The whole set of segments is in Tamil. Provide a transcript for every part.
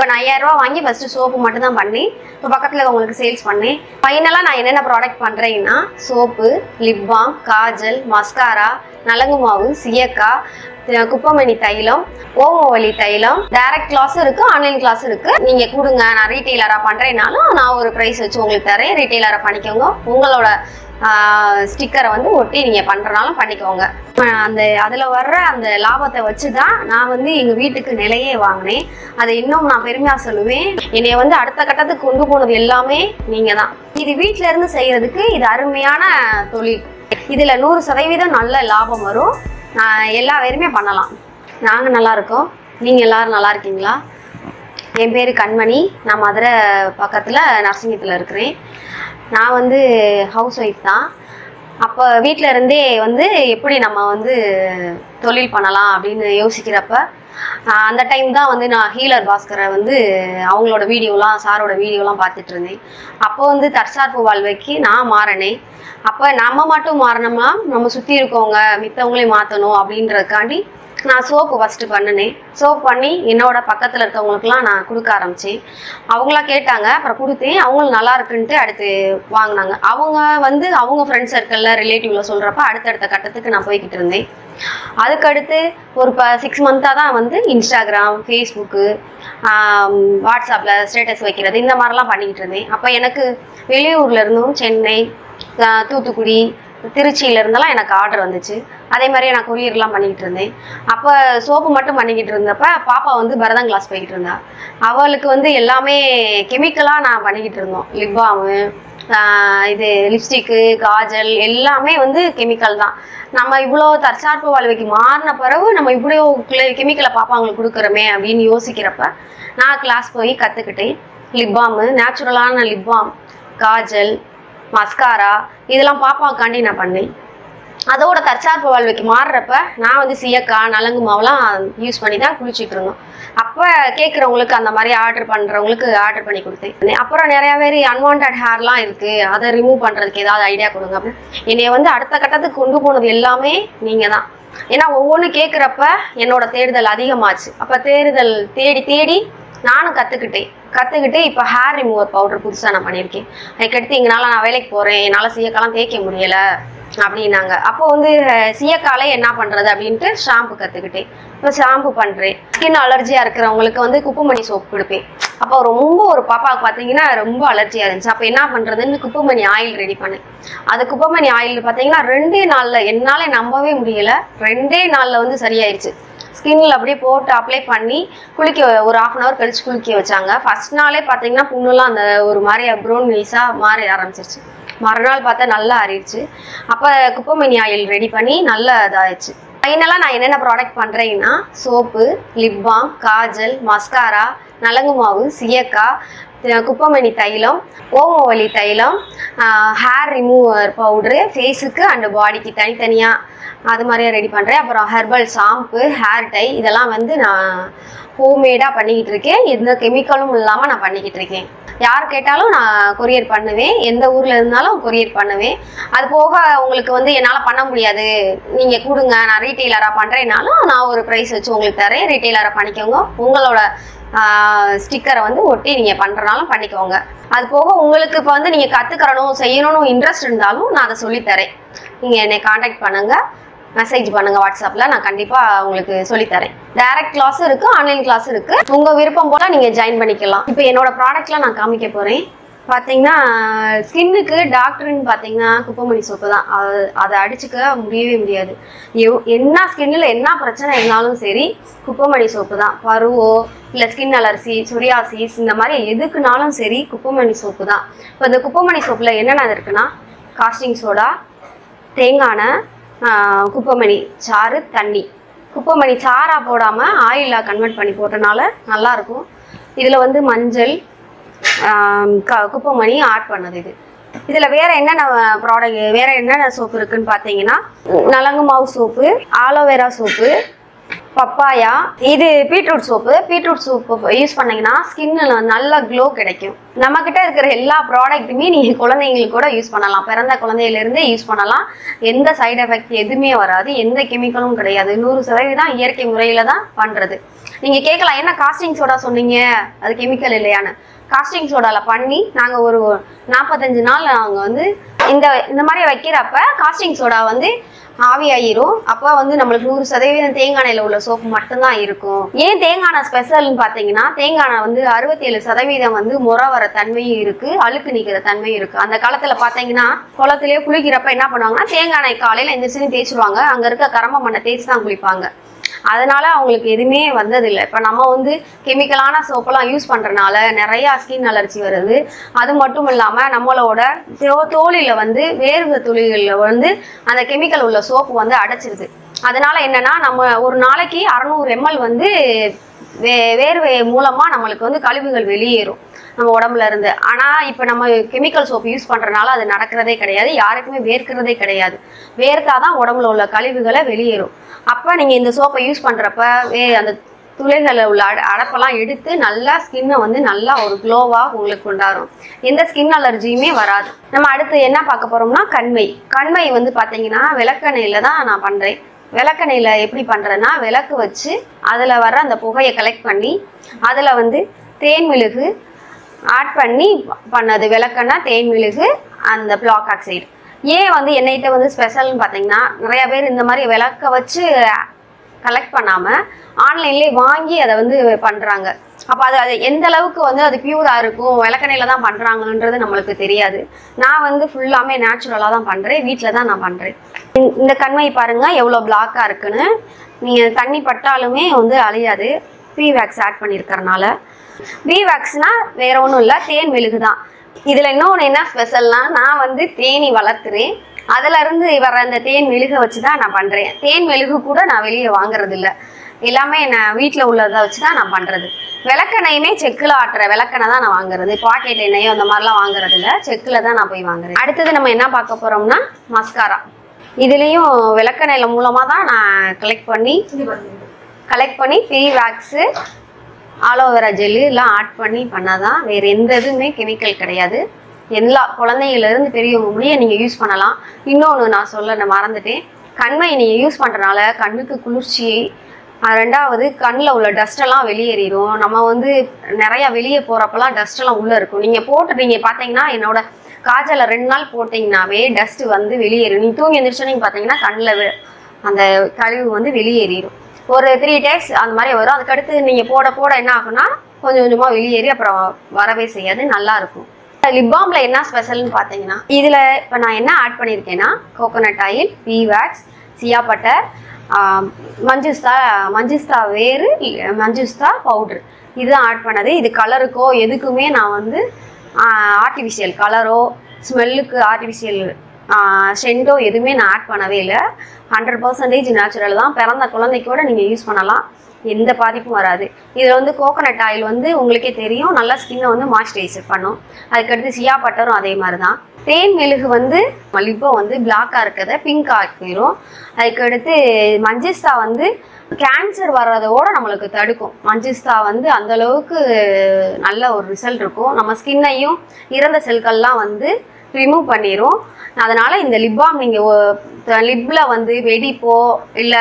நான் ஐயாயிரம் ரூபாய் வாங்கி ஃபர்ஸ்ட் சோப்பு மட்டும் தான் பண்ணி இப்போ பக்கத்தில் உங்களுக்கு சேல்ஸ் பண்ணேன் ஃபைனலாக நான் என்னென்ன ப்ராடக்ட் பண்ணுறேன்னா soap lip balm kajal mascara நலங்கு மாவு சியக்காய் த- குப்பமணி தைலம் ஓமவலி தைலம் டைரக்ட் கிளாஸ் இருக்கு ஆன்லைன் கிளாஸ் இருக்கு நீங்க கொடுங்க நான் ரீட்டெயிலரா பண்றேனாலும் நான் ஒரு பிரைஸ் வச்சு உங்களுக்கு தரேன் ரீட்டெயிலரா பண்ணிக்கோங்க உங்களோட ஸ்டிக்கரை வந்து ஒட்டி நீங்க பண்றனாலும் பண்ணிக்கோங்க அஹ் அந்த அதுல வர்ற அந்த லாபத்தை வச்சு தான் நான் வந்து எங்க வீட்டுக்கு நிலையே வாங்கினேன் அதை இன்னும் நான் பெருமையா சொல்லுவேன் என்னைய வந்து அடுத்த கட்டத்துக்கு கொண்டு போனது எல்லாமே நீங்க தான் இது வீட்ல இருந்து செய்யறதுக்கு இது அருமையான தொழில் இதுல நூறு சதவீதம் நல்ல லாபம் வரும் நான் எல்லா வேலையுமே பண்ணலாம் நாங்க நல்லா இருக்கோம் நீங்க எல்லாரும் நல்லா இருக்கீங்களா என் பேர் கண்மணி நான் மதுரை பக்கத்தில் நரசிங்கத்தில் இருக்கிறேன் நான் வந்து ஹவுஸ் ஒய்ஃப் தான் அப்போ வீட்டில் இருந்தே வந்து எப்படி நம்ம வந்து தொழில் பண்ணலாம் அப்படின்னு யோசிக்கிறப்ப ஆஹ் அந்த டைம் தான் வந்து நான் ஹீலர் பாஸ்கரை வந்து அவங்களோட வீடியோலாம் சாரோட வீடியோலாம் பார்த்துட்டு இருந்தேன் அப்போ வந்து தற்சார்பு வாழ்வைக்கு நான் மாறினேன் அப்போ நம்ம மட்டும் மாறினோம்னா நம்ம சுற்றி இருக்கவங்க மித்தவங்களையும் மாற்றணும் அப்படின்றதுக்காண்டி நான் சோப்பு ஃபஸ்ட்டு பண்ணினேன் சோப் பண்ணி என்னோட பக்கத்தில் இருக்கவங்களுக்குலாம் நான் கொடுக்க ஆரம்பித்தேன் அவங்களா கேட்டாங்க அப்புறம் கொடுத்தேன் அவங்களும் நல்லா இருக்குன்ட்டு அடுத்து வாங்கினாங்க அவங்க வந்து அவங்க ஃப்ரெண்ட்ஸ் சர்க்கிளில் ரிலேட்டிவில் சொல்கிறப்ப அடுத்தடுத்த கட்டத்துக்கு நான் போய்கிட்டு இருந்தேன் அதுக்கடுத்து ஒரு இப்போ சிக்ஸ் மந்த்தாக தான் வந்து இன்ஸ்டாகிராம் ஃபேஸ்புக்கு வாட்ஸ்அப்பில் ஸ்டேட்டஸ் வைக்கிறது இந்த மாதிரிலாம் பண்ணிக்கிட்டு இருந்தேன் அப்போ எனக்கு வெளியூர்ல இருந்தும் சென்னை ஆஹ் தூத்துக்குடி திருச்சியில இருந்தெல்லாம் எனக்கு ஆர்டர் வந்துச்சு அதே மாதிரியே நான் கொரியர்லாம் பண்ணிக்கிட்டு இருந்தேன் அப்போ சோப்பு மட்டும் பண்ணிக்கிட்டு இருந்தப்ப பாப்பா வந்து பரதம் கிளாஸ் போய்கிட்டு இருந்தா அவளுக்கு வந்து எல்லாமே கெமிக்கலாக நான் பண்ணிக்கிட்டு இருந்தோம் லிப் பாமு இது லிப்ஸ்டிக்கு காஜல் எல்லாமே வந்து கெமிக்கல் தான் நம்ம இவ்வளோ தற்சார்பு வாழ்வைக்கு மாறின பிறகு நம்ம இவ்வளோ கெமிக்கலை பாப்பாங்களுக்கு கொடுக்குறோமே அப்படின்னு யோசிக்கிறப்ப நான் கிளாஸ் போய் கற்றுக்கிட்டேன் லிப் பாமு நேச்சுரலான லிப் பாம் காஜல் மஸ்காரா இதெல்லாம் பாப்பாவுக்காண்டி நான் பண்ணேன் அதோட தற்சார்பு வாழ்வைக்கு மாறுறப்ப நான் வந்து சீயக்காய் நலங்கு மாவுலாம் யூஸ் பண்ணி தான் குளிச்சுட்டு இருந்தோம் அப்போ கேட்குறவங்களுக்கு அந்த மாதிரி ஆர்டர் பண்ணுறவங்களுக்கு ஆர்டர் பண்ணி கொடுத்தேன் அப்புறம் நிறைய பேர் அன்வான்ட் ஹேர்லாம் இருக்குது அதை ரிமூவ் பண்ணுறதுக்கு ஏதாவது ஐடியா கொடுங்க அப்படின்னு என்னைய வந்து அடுத்த கட்டத்துக்கு கொண்டு போனது எல்லாமே நீங்கள் தான் ஏன்னா ஒவ்வொன்று கேட்குறப்ப என்னோட தேடுதல் அதிகமாச்சு அப்போ தேடுதல் தேடி தேடி நானும் கற்றுக்கிட்டேன் கற்றுக்கிட்டு இப்போ ஹேர் ரிமூவர் பவுடர் புதுசாக நான் பண்ணியிருக்கேன் அதுக்கடுத்து எங்களால் நான் வேலைக்கு போகிறேன் என்னால் சீயக்காலாம் தேய்க்க முடியலை அப்படின்னாங்க அப்போ வந்து அஹ், சீயக்காலே என்ன பண்ணுறது அப்படின்ட்டு ஷாம்பு கற்றுக்கிட்டேன் இப்போ ஷாம்பு பண்ணுறேன் ஸ்கின் அலர்ஜியாக இருக்கிறவங்களுக்கு வந்து குப்புமணி சோப் கொடுப்பேன் அப்போ ரொம்ப ஒரு பாப்பாவுக்கு பார்த்தீங்கன்னா ரொம்ப அலர்ஜியாக இருந்துச்சு அப்போ என்ன பண்ணுறதுன்னு குப்பமணி ஆயில் ரெடி பண்ணேன் அது குப்பமணி ஆயில் பார்த்தீங்கன்னா ரெண்டே நாளில் என்னால் நம்பவே முடியல ரெண்டே நாளில் வந்து சரியாயிருச்சு ஸ்கின்ல அப்படியே போட்டு அப்ளை பண்ணி குளிக்க ஒரு ஆஃப் அன் ஹவர் கழிச்சு குளிக்க வச்சாங்க ஃபர்ஸ்ட் நாளே பார்த்தீங்கன்னா புண்ணுலாம் அந்த ஒரு மாதிரி ப்ரௌன் நீஸாக மாறி ஆரம்பிச்சிருச்சு மறுநாள் பார்த்தா நல்லா ஆறிடுச்சு அப்போ குப்பமணி ஆயில் ரெடி பண்ணி நல்லா இதாகிடுச்சு ஃபைனலாக நான் என்னென்ன ப்ராடக்ட் பண்ணுறேன்னா soap lip balm kajal mascara நலங்கு மாவு சியக்காய் த- குப்பமணி தைலம் ஓமவலி தைலம் ஹேர் ரிமூவர் பவுட்ரு ஃபேஸுக்கு அண்ட் பாடிக்கு தனித்தனியாக அது மாதிரியே ரெடி பண்ணுறேன் அப்புறம் ஹெர்பல் ஷாம்பு ஹேர் டை இதெல்லாம் வந்து நான் ஹோம்மேடாக பண்ணிக்கிட்டு இருக்கேன் எந்த கெமிக்கலும் இல்லாமல் நான் பண்ணிக்கிட்டு இருக்கேன் யார் கேட்டாலும் நான் கொரியர் பண்ணுவேன் எந்த ஊரில் இருந்தாலும் கொரியர் பண்ணுவேன் அது போக உங்களுக்கு வந்து என்னால் பண்ண முடியாது நீங்கள் கொடுங்க நான் ரீட்டெயிலராக பண்ணுறேனாலும் நான் ஒரு ப்ரைஸ் வச்சு உங்களுக்கு தரேன் ரீட்டெயிலராக பண்ணிக்கோங்க உங்களோட ஸ்டிக்கரை வந்து ஒட்டி நீங்கள் பண்ணுறனாலும் பண்ணிக்கோங்க அது போக உங்களுக்கு இப்போ வந்து நீங்கள் கற்றுக்கிறணும் செய்யணும்னு இன்ட்ரெஸ்ட் இருந்தாலும் நான் அதை சொல்லித்தரேன் நீங்கள் என்னை காண்டாக்ட் பண்ணுங்கள் மெசேஜ் பண்ணுங்க வாட்ஸ்அப்பில் நான் கண்டிப்பாக உங்களுக்கு சொல்லித்தரேன் டைரக்ட் கிளாஸ் இருக்கு ஆன்லைன் கிளாஸ் இருக்கு உங்கள் விருப்பம் போல நீங்கள் ஜாயின் பண்ணிக்கலாம் இப்போ என்னோட ப்ராடக்ட்லாம் நான் காமிக்க போகிறேன் பார்த்தீங்கன்னா ஸ்கின்னுக்கு டாக்டர்னு பார்த்தீங்கன்னா குப்பமணி சோப்பு தான் அது அதை அடிச்சுக்க முடியவே முடியாது எவ் என்ன ஸ்கின்னில் என்ன பிரச்சனை இருந்தாலும் சரி குப்பமணி சோப்பு தான் பருவோ இல்லை ஸ்கின் அலர்சி சொரியாசிஸ் இந்த மாதிரி எதுக்குனாலும் சரி குப்பமணி சோப்பு தான் இப்போ இந்த குப்பமணி சோப்பில் என்னென்ன இருக்குன்னா காஸ்டிங் சோடா தேங்காய் எண்ணெய், ஆஹ் குப்பைமணி சாறு தண்ணி குப்பைமணி சாரா போடாமல் ஆயிலாக கன்வெர்ட் பண்ணி போட்டனால நல்லாயிருக்கும் இதில் வந்து மஞ்சள் ஆம், க குப்பைமணி ஆட் பண்ணது இது இதில் வேற என்னென்ன ப்ராடக்ட் வேற என்னென்ன சோப்பு இருக்குன்னு பார்த்தீங்கன்னா நலங்கு மாவு சோப்பு ஆலோவேரா சோப்பு பப்பாயா இது beetroot soap beetroot soap use பண்ணீங்கன்னா ஸ்கின்ல நல்ல க்ளோ கிடைக்கும் நம்ம கிட்ட இருக்கிற எல்லா ப்ராடக்ட்டுமே நீங்க குழந்தைங்களுக்கு கூட யூஸ் பண்ணலாம் பிறந்த குழந்தையில இருந்தே யூஸ் பண்ணலாம் எந்த சைடு எஃபெக்ட் எதுவுமே வராது எந்த கெமிக்கலும் கிடையாது நூறு சதவீதம் இயற்கை முறையில தான் பண்றது நீங்க கேட்கலாம் என்ன காஸ்டிங் சோடா சொன்னீங்க அது கெமிக்கல் இல்லையான்னு காஸ்டிங் சோடால பண்ணி நாங்க ஒரு நாற்பத்தஞ்சு நாள் நாங்க வந்து இந்த இந்த மாதிரி வைக்கிறப்ப காஸ்டிங் சோடா வந்து ஆவியாயிரும் அப்போ வந்து நம்மளுக்கு நூறு சதவீதம் தேங்காய் எண்ணெயில உள்ள சோப்பு மட்டும்தான் இருக்கும் ஏன் தேங்காய் எண்ணெய் ஸ்பெஷல்னு பார்த்தீங்கன்னா தேங்காய் எண்ணெய் வந்து அறுபத்தேழு சதவீதம் வந்து முறை வர தன்மையும் இருக்கு அழுக்கு நிற்கிற தன்மையும் இருக்கு அந்த காலத்துல பார்த்தீங்கன்னா குளத்திலேயே குளிக்கிறப்ப என்ன பண்ணுவாங்கன்னா தேங்காய் எண்ணெய் காலையில எந்திரிச்சு தேய்ச்சிருவாங்க அங்க இருக்க கரம்ப மண்ணை தேய்ச்சி தான் குளிப்பாங்க அதனால அவங்களுக்கு எதுவுமே வந்ததில்லை இப்போ நம்ம வந்து கெமிக்கலான சோப்பெல்லாம் யூஸ் பண்றதுனால நிறைய ஸ்கின் அலர்ஜி வருது அது மட்டும் இல்லாம நம்மளோட தோ- தோலில வந்து வேர்வை துளிகளில் வந்து அந்த கெமிக்கல் உள்ள சோப்பு வந்து அடைச்சிருது அதனால என்னன்னா நம்ம ஒரு நாளைக்கு அறநூறு எம்எல் வந்து வே வேர்வை மூலமா நம்மளுக்கு வந்து கழிவுகள் வெளியேறும் நம்ம உடம்புல இருந்து ஆனா இப்ப நம்ம கெமிக்கல் சோப்பு யூஸ் பண்றதுனால அது நடக்கிறதே கிடையாது யாருக்குமே வேர்க்கிறதே கிடையாது வேர்த்தாதான் உடம்புல உள்ள கழிவுகளை வெளியேறும் அப்ப நீங்க இந்த சோப்பை யூஸ் பண்றப்ப வே அந்த துளைகளில் உள்ள அட அடப்பெல்லாம் எடுத்து நல்லா ஸ்கின்னை வந்து நல்லா ஒரு க்ளோவாக உங்களுக்கு கொண்டாடும் எந்த ஸ்கின் அலர்ஜியுமே வராது நம்ம அடுத்து என்ன பார்க்க போறோம்னா கண்மை கண்மை வந்து பார்த்தீங்கன்னா விளக்கெண்ணெயில தான் நான் பண்றேன் விளக்கெண்ணெயில எப்படி பண்றேன்னா விளக்கு வச்சு அதில் வர அந்த புகையை கலெக்ட் பண்ணி அதில் வந்து தேன் மிளகு ஆட் பண்ணி பண்ணது விளக்கெண்ணெய் தேன் மிளகு அந்த பிளாக் ஆக்சைடு ஏன் வந்து என்னைட்ட வந்து ஸ்பெஷல்னு பார்த்தீங்கன்னா நிறைய பேர் இந்த மாதிரி விளக்க வச்சு கலெக்ட் பண்ணாமல் ஆன்லைன்லேயே வாங்கி அதை வந்து பண்ணுறாங்க அப்போ அது அது எந்த அளவுக்கு வந்து அது பியூராக இருக்கும் விளக்கெண்ணெயில் தான் பண்ணுறாங்கன்றது நம்மளுக்கு தெரியாது நான் வந்து ஃபுல்லாமே நேச்சுரலாக தான் பண்ணுறேன் வீட்டில் தான் நான் பண்ணுறேன் இந்த கண்மை பாருங்கள் எவ்வளோ பிளாக்காக இருக்குன்னு நீங்கள் தண்ணி பட்டாலுமே வந்து அழியாது பி வேக்ஸ் ஆட் பண்ணியிருக்கறனால பி வேக்ஸ்னா வேற ஒன்றும் இல்லை தேன் மெழுகு தான் இதில் இன்னொன்று என்ன ஸ்பெஷல்னா நான் வந்து தேனி வளர்த்துறேன் அதுல இருந்து வர அந்த தேன் மெழுகை வச்சு தான் நான் பண்றேன் தேன் மெழுகு கூட நான் வெளியே வாங்குறது இல்ல எல்லாமே நான் வீட்டில் உள்ளதை வச்சு தான் நான் பண்றது விளக்கெண்ணையுமே செக்கில் ஆட்டுற விளக்கெண்ணெய் தான் நான் வாங்குறது பாக்கெட் எண்ணெயோ அந்த மாதிரிலாம் வாங்குறது இல்ல செக்கில் தான் நான் போய் வாங்குறேன் அடுத்தது நம்ம என்ன பார்க்க போறோம்னா மஸ்காரா இதுலேயும் விளக்கெண்ணெயில மூலமாக தான் நான் கலெக்ட் பண்ணி கலெக்ட் பண்ணி பி வேக்ஸு ஆலோவேரா ஜெல்லு எல்லாம் ஆட் பண்ணி பண்ணாதான் வேறு எந்த இதுவுமே கெமிக்கல் கிடையாது எல்லா குழந்தைங்கள்லேருந்து பெரியவங்க முடிய நீங்கள் யூஸ் பண்ணலாம் இன்னொன்று நான் சொல்ல நான் மறந்துட்டேன் கண்மை நீங்கள் யூஸ் பண்ணுறனால கண்ணுக்கு குளிர்ச்சி அஹ் ரெண்டாவது கண்ணில் உள்ள டஸ்டெல்லாம் வெளியேறிடும் நம்ம வந்து நிறையா வெளியே போகிறப்பெல்லாம் டஸ்டெல்லாம் உள்ளே இருக்கும் நீங்கள் போட்டு நீங்கள் பார்த்தீங்கன்னா என்னோட காய்ச்சல ரெண்டு நாள் போட்டிங்கனாவே டஸ்ட்டு வந்து வெளியேறும் நீ தூங்கி எந்திரிச்சோன்னு நீங்கள் பார்த்தீங்கன்னா கண்ணில் அந்த கழிவு வந்து வெளியேறிடும் ஒரு த்ரீ டேஸ் அந்த மாதிரி வரும் அதுக்கடுத்து நீங்கள் போட போட என்ன ஆகும்னா கொஞ்சம் கொஞ்சமாக வெளியேறி அப்புறம் வரவே செய்யாது நல்லா இருக்கும் லிப் பாம்ல என்ன ஸ்பெஷல்னு பார்த்தீங்கன்னா இதில் இப்போ நான் என்ன ஆட் பண்ணியிருக்கேன்னா coconut oil bee wax shea butter மஞ்சுஸ்தா மஞ்சுஸ்தா வேறு மஞ்சுஸ்தா பவுட்ரு இதுதான் ஆட் பண்ணது இது கலருக்கோ எதுக்குமே நான் வந்து ஆர்டிஃபிஷியல் கலரோ ஸ்மெல்லுக்கு ஆர்டிஃபிஷியல் சென்டோ எதுவுமே நான் ஆட் பண்ணவே இல்லை ஹண்ட்ரட் பர்சன்டேஜ் நேச்சுரல் தான் பிறந்த குழந்தைக்கூட நீங்கள் யூஸ் பண்ணலாம் எந்த பாதிப்பும் வராது இதில் வந்து கோகோனட் ஆயில் வந்து உங்களுக்கே தெரியும் நல்லா ஸ்கின்னை வந்து மாய்ஸ்சரைசர் பண்ணும் அதுக்கடுத்து சியா பட்டரும் அதே மாதிரி தான் தேன் மெழுகு வந்து லிப்போ வந்து பிளாக்காக இருக்கிறத பிங்க் ஆக்கிரும் அதுக்கடுத்து மஞ்சிஸ்தா வந்து கேன்சர் வர்றதோட நம்மளுக்கு தடுக்கும் மஞ்சிஸ்தா வந்து அந்த அளவுக்கு நல்ல ஒரு ரிசல்ட் இருக்கும் நம்ம ஸ்கின்னையும் இறந்த செல்கள்லாம் வந்து ரிமூவ் பண்ணிடும் அதனால இந்த லிப் பாம் நீங்கள் லிப்பில் வந்து வெடிப்போ இல்லை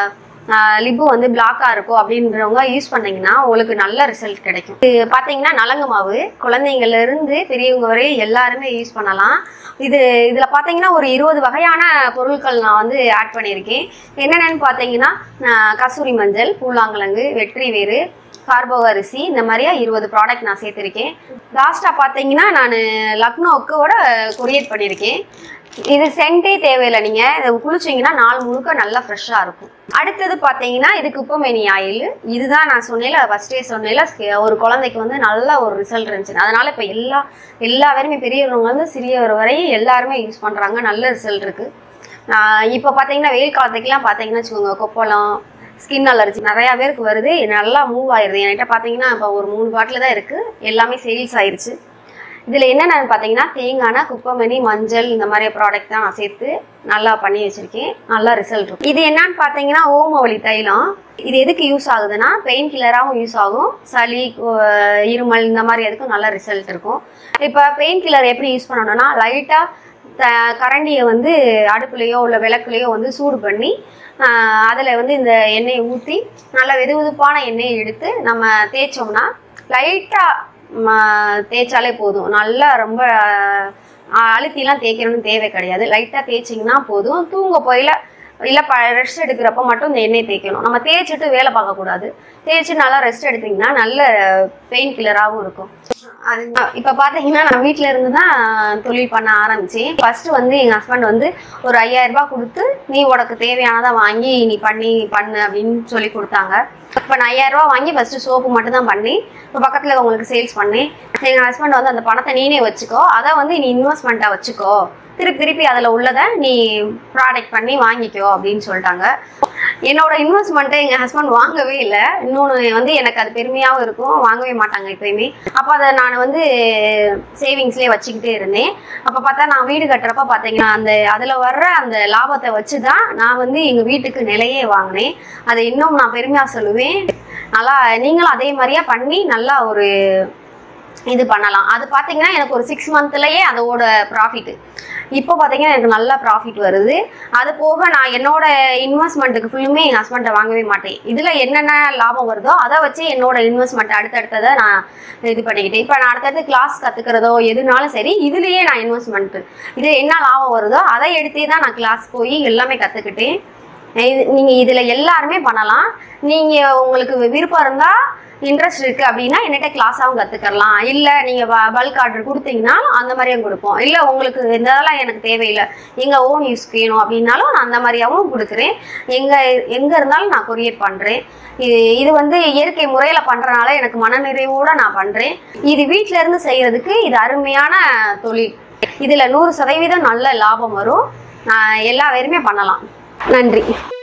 லிப்பு வந்து பிளாக்காக இருக்கும் அப்படின்றவங்க யூஸ் பண்ணீங்கன்னா உங்களுக்கு நல்ல ரிசல்ட் கிடைக்கும் இது பார்த்தீங்கன்னா நலங்கு மாவு குழந்தைங்கள்ல இருந்து பெரியவங்க வரை எல்லாருமே யூஸ் பண்ணலாம் இது இதில் பார்த்தீங்கன்னா ஒரு இருபது வகையான பொருட்கள் நான் வந்து ஆட் பண்ணியிருக்கேன் என்னென்னு பார்த்தீங்கன்னா ஆஹ் கஸ்தூரி மஞ்சள் பூலாங்கிழங்கு வெற்றி வேறு கார்போ அரிசி இந்த மாதிரியா இருபது ப்ராடக்ட் நான் சேர்த்துருக்கேன் லாஸ்ட்டாக பார்த்தீங்கன்னா நான் லக்னோவுக்கோட கொரியேட் பண்ணியிருக்கேன் இது சென்ட்டே தேவையில்லை நீங்கள் இதை குளிச்சிங்கன்னா நாள் முழுக்க நல்லா ஃப்ரெஷ்ஷாக இருக்கும் அடுத்தது பார்த்தீங்கன்னா இது குப்பமேனி ஆயில் இதுதான் நான் சொன்னேன்ல ஃபஸ்ட்டே சொன்னேன்ல ஸ்கி- ஒரு குழந்தைக்கு வந்து நல்ல ஒரு ரிசல்ட் இருந்துச்சு அதனால இப்போ எல்லா எல்லா பேருமே பெரியவங்க வந்து சிறியவர் வரை எல்லாருமே யூஸ் பண்ணுறாங்க நல்ல ரிசல்ட் இருக்குது இப்போ பார்த்தீங்கன்னா வெயில் காலத்துக்குலாம் பார்த்தீங்கன்னா வச்சுக்கோங்க கொப்பளம் ஸ்கின் அலர்ஜி நிறையா பேருக்கு வருது நல்லா மூவ் ஆயிருது என்கிட்ட பார்த்தீங்கன்னா இப்போ ஒரு மூணு பாட்டில் தான் இருக்குது எல்லாமே சேல்ஸ் ஆயிருச்சு இதில் என்னென்னு பார்த்தீங்கன்னா தேங்காய் குப்பமணி மஞ்சள் இந்த மாதிரி ப்ராடக்ட் தான் நான் சேர்த்து நல்லா பண்ணி வச்சுருக்கேன் நல்லா ரிசல்ட் இருக்கும் இது என்னன்னு பார்த்தீங்கன்னா ஓமவழி தைலம் இது எதுக்கு யூஸ் ஆகுதுன்னா பெயின் கில்லராகவும் யூஸ் ஆகும் சளி அஹ் இருமல் இந்த மாதிரி எதுக்கும் நல்ல ரிசல்ட் இருக்கும் இப்போ பெயின் கில்லர் எப்படி யூஸ் பண்ணணும்னா லைட்டாக த கரண்டியை வந்து அடுப்புலையோ இல்லை விளக்குலையோ வந்து சூடு பண்ணி அதில் வந்து இந்த எண்ணெயை ஊற்றி நல்லா வெது வெதுப்பான எண்ணெயை எடுத்து நம்ம தேய்ச்சோம்னா லைட்டாக தேய்ச்சாலே போதும் நல்லா ரொம்ப ஆஹ், அழுத்திலாம் தேய்க்கணும்னு தேவை கிடையாது லைட்டாக தேய்ச்சிங்கன்னா போதும் தூங்க போயில இல்லை ப ரெஸ்ட் எடுக்கிறப்ப மட்டும் இந்த எண்ணெய் தேய்க்கணும் நம்ம தேய்ச்சிட்டு வேலை பார்க்கக்கூடாது தேய்ச்சி நல்லா ரெஸ்ட் எடுத்தீங்கன்னா நல்ல பெயின் கில்லராகவும் இருக்கும் அது இப்போ பார்த்தீங்கன்னா நான் வீட்டில் இருந்து தான் தொழில் பண்ண ஆரம்பித்தேன் ஃபர்ஸ்ட் வந்து எங்கள் ஹஸ்பண்ட் வந்து ஒரு ஐயாயிரம் ரூபாய் கொடுத்து நீ உனக்கு தேவையானதை வாங்கி நீ பண்ணி பண்ணு அப்படின்னு சொல்லி கொடுத்தாங்க இப்போ நான் ஐயாயிரம் ரூபாய் வாங்கி ஃபர்ஸ்ட் சோப்பு மட்டும் தான் பண்ணி இப்போ பக்கத்தில் உங்களுக்கு சேல்ஸ் பண்ணேன் எங்கள் ஹஸ்பண்ட் வந்து அந்த பணத்தை நீனே வச்சுக்கோ அதை வந்து நீ இன்வெஸ்ட்மெண்ட்டாக வச்சுக்கோ திருப்பி திருப்பி அதில் உள்ளதை நீ ப்ராடக்ட் பண்ணி வாங்கிக்கோ அப்படின்னு சொல்லிட்டாங்க என்னோட இன்வெஸ்ட்மெண்ட்டை எங்கள் ஹஸ்பண்ட் வாங்கவே இல்லை இன்னொன்று வந்து எனக்கு அது பெருமையாகவும் இருக்கும் வாங்கவே மாட்டாங்க எப்பயுமே அப்போ அதை நான் வந்து சேவிங்ஸ்லேயே வச்சுக்கிட்டே இருந்தேன் அப்போ பார்த்தா நான் வீடு கட்டுறப்ப பார்த்தீங்கன்னா அந்த அதில் வர்ற அந்த லாபத்தை வச்சு தான் நான் வந்து எங்கள் வீட்டுக்கு நிலையே வாங்கினேன் அதை இன்னும் நான் பெருமையாக சொல்லுவேன் நல்லா நீங்களும் அதே மாதிரியே பண்ணி நல்லா ஒரு இது பண்ணலாம் அது பார்த்தீங்கன்னா எனக்கு ஒரு சிக்ஸ் மந்த்லயே அதோட ப்ராஃபிட் இப்போ பார்த்தீங்கன்னா எனக்கு நல்ல ப்ராஃபிட் வருது அது போக நான் என்னோட இன்வெஸ்ட்மெண்ட்டுக்கு ஃபுல்லுமே எங்கள் ஹஸ்பண்ட்டை வாங்கவே மாட்டேன் இதில் என்னென்ன லாபம் வருதோ அதை வச்சு என்னோட இன்வெஸ்ட்மெண்ட் அடுத்தடுத்ததை நான் இது பண்ணிக்கிட்டேன் இப்போ நான் அடுத்தடுத்து கிளாஸ் கற்றுக்கிறதோ எதுனாலும் சரி இதுலேயே நான் இன்வெஸ்ட்மெண்ட் இது என்ன லாபம் வருதோ அதை எடுத்தே தான் நான் கிளாஸ் போய் எல்லாமே கற்றுக்கிட்டேன் இது நீங்கள் இதில் எல்லாருமே பண்ணலாம் நீங்கள் உங்களுக்கு விருப்பம் இருந்தால் இன்ட்ரெஸ்ட் இருக்குது அப்படின்னா என்கிட்ட கிளாஸாகவும் கற்றுக்கலாம் இல்லை நீங்கள் பல்க் ஆர்டர் கொடுத்தீங்கன்னா அந்த மாதிரியும் கொடுப்போம் இல்லை உங்களுக்கு இந்த இதெல்லாம் எனக்கு தேவையில்லை எங்கள் ஓன் யூஸ் வேணும் அப்படின்னாலும் நான் அந்த மாதிரியாகவும் கொடுக்குறேன் எங்கே எங்கே இருந்தாலும் நான் கொரியர் பண்ணுறேன் இது இது வந்து இயற்கை முறையில் பண்ணுறனால எனக்கு மனநிறைவோடு நான் பண்ணுறேன் இது வீட்டில இருந்து செய்கிறதுக்கு இது அருமையான தொழில் இதில் நூறு சதவீதம் நல்ல லாபம் வரும் நான் எல்லா பேருமே பண்ணலாம் நன்றி